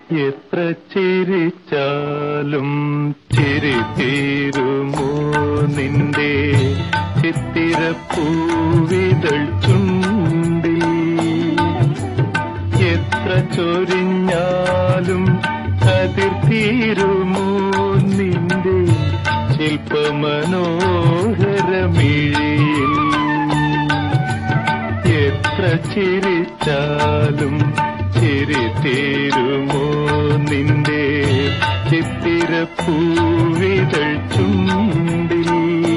എത്ര ചിരിച്ചാലും ചിരി തീരുമോ നിന്റെ ചിത്തിരപ്പൂവിതൾ ചുണ്ടിൽ എത്ര ചൊരിഞ്ഞാലും കതിർ തീരുമോ നിന്റെ ശില്പമനോഹരമിഴിയിൽ എത്ര ചിരിച്ചാലും ചിരി തീരുമോ നിന്റെ ചിത്തിരപ്പൂവിതൾ ചുണ്ടിൽ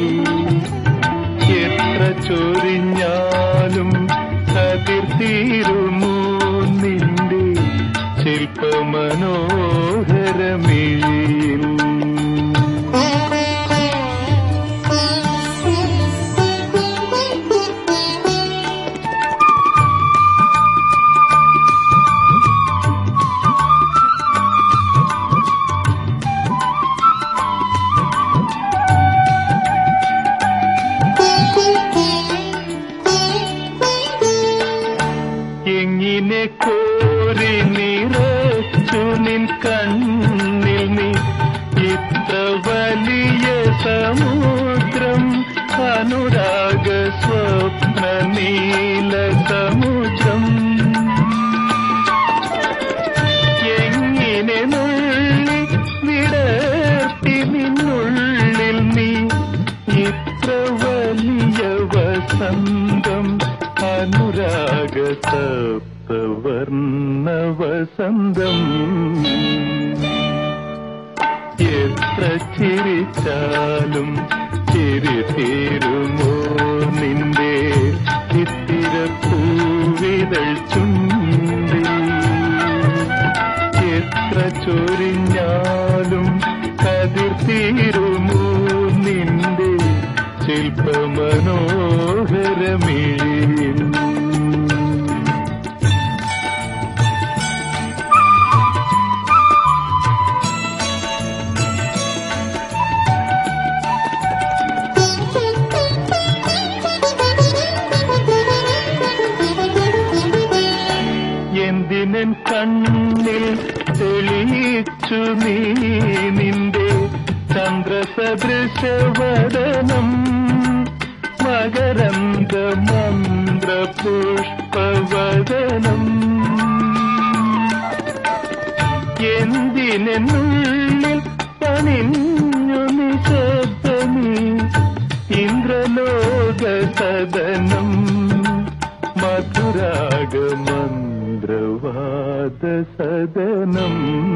എത്ര ചൊരിഞ്ഞാലും കതിർ തീരുമോ നിന്റെ ശില്പമനോഹരമിഴിയിൽ എങ്ങിനെ കോരി നിറച്ചു നിൻ കണ്ണിൽ നീ ഇത്ര വലിയ സമുദ്രം അനുരാഗ സ്വപ്ന നീല സമുദ്രം എങ്ങിനെ നുള്ളി വിടർത്തി നിന്നുള്ളിൽ നീ ഇത്ര വലിയ വസന്തം അനുരാഗ സപ്തവർണ്ണ വസന്തം എത്ര ചിരിച്ചാലും ചിരി തീരുമോ നിന്റെ ചിത്തിരപ്പൂവിതൾ ചുണ്ടിൽ എത്ര ചൊരിഞ്ഞാലും കതിർ തീരുമോ നിന്റെ ശില്പമനോഹരമിഴിയിൽ എന്തിനൻ കണ്ണിൽ തെളിയിച്ചു നീ നിന്റെ ചന്ദ്രസദൃശവദനം മകരന്ത മന്ത്ര പുഷ്പവദനം എന്തിനുള്ളിൽ പണിഞ്ഞു നിശബ്ദമീ ഇന്ദ്രലോക സദനം മധുരാഗമന്ത്രവാദ സദനം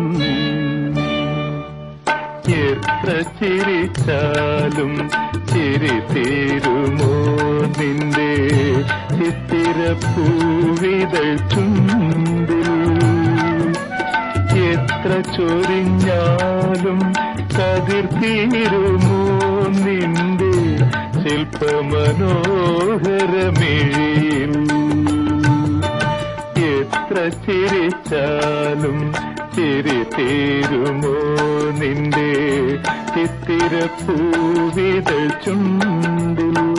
എത്ര ചിരിച്ചാലും ചിരി തീരുമോ നിന്റെ ചിത്തിരപ്പൂവിതൾ ചുണ്ടിൽ എത്ര ചൊരിഞ്ഞാലും കതിർ തീരുമോ നിന്റെ ശില്പമനോഹരമിഴിയിൽ എത്ര ചിരിച്ചാലും ചിരി തീരുമോ നിന്റെ ചിത്തിരപ്പൂവിതൾ ചുണ്ടിൽ